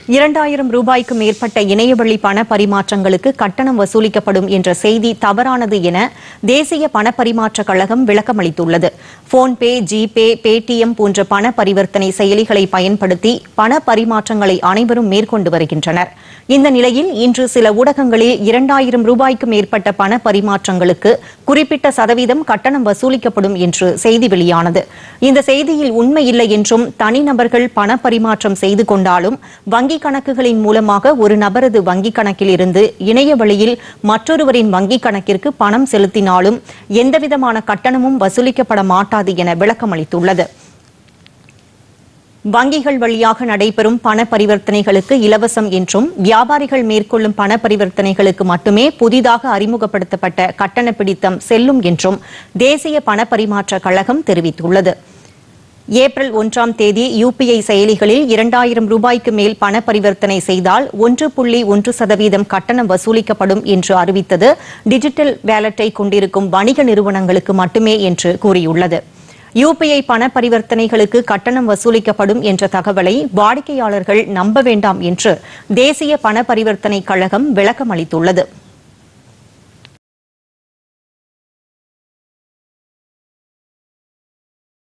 இரண்டாயிரம் ரூபாய்க்கு மேற்பட்ட இணையவழி பண பரிமாற்றங்களுக்கு கட்டணம் வசூலிக்கப்படும் என்ற செய்தி தவறானது என தேசிய பண பரிமாற்ற கழகம் விளக்கமளித்துள்ளது போன்பே ஜிபே பேடிஎம் போன்ற பண பரிவர்த்தனை செயலிகளை பயன்படுத்தி பண பரிமாற்றங்களை அனைவரும் மேற்கொண்டு வருகின்றனர் இந்த நிலையில் இன்று சில ஊடகங்களில் இரண்டாயிரம் ரூபாய்க்கு மேற்பட்ட பண பரிமாற்றங்களுக்கு குறிப்பிட்ட சதவீதம் கட்டணம் வசூலிக்கப்படும் என்று செய்தி வெளியானது இந்த செய்தியில் உண்மையில்லை என்றும் தனிநபர்கள் பண பரிமாற்றம் செய்து கொண்டாலும் வங்கிக் கணக்குகளின் மூலமாக ஒரு நபரது வங்கிக் கணக்கில் இருந்து இணைய வழியில் மற்றொருவரின் வங்கிக் கணக்கிற்கு பணம் செலுத்தினாலும் எந்தவிதமான கட்டணமும் வசூலிக்கப்பட மாட்டாது என விளக்கமளித்துள்ளது வங்கிகள் வழியாக நடைபெறும் பண பரிவர்த்தனைகளுக்கு இலவசம் என்றும் வியாபாரிகள் மேற்கொள்ளும் பண பரிவர்த்தனைகளுக்கு மட்டுமே புதிதாக அறிமுகப்படுத்தப்பட்ட கட்டண பிடித்தம் செல்லும் என்றும் தேசிய பண பரிமாற்ற கழகம் தெரிவித்துள்ளது ஏப்ரல் ஒன்றாம் தேதி யுபிஐ செயலிகளில் இரண்டாயிரம் ரூபாய்க்கு மேல் பண பரிவர்த்தனை செய்தால் ஒன்று புள்ளி ஒன்று சதவீதம் கட்டணம் வசூலிக்கப்படும் என்று அறிவித்தது டிஜிட்டல் வேலட்டை கொண்டிருக்கும் வணிக நிறுவனங்களுக்கு மட்டுமே என்று கூறியுள்ளது யுபிஐ பண பரிவர்த்தனைகளுக்கு கட்டணம் வசூலிக்கப்படும் என்ற தகவலை வாடிக்கையாளர்கள் நம்ப வேண்டாம் என்று தேசிய பண பரிவர்த்தனை கழகம் விளக்கம் அளித்துள்ளது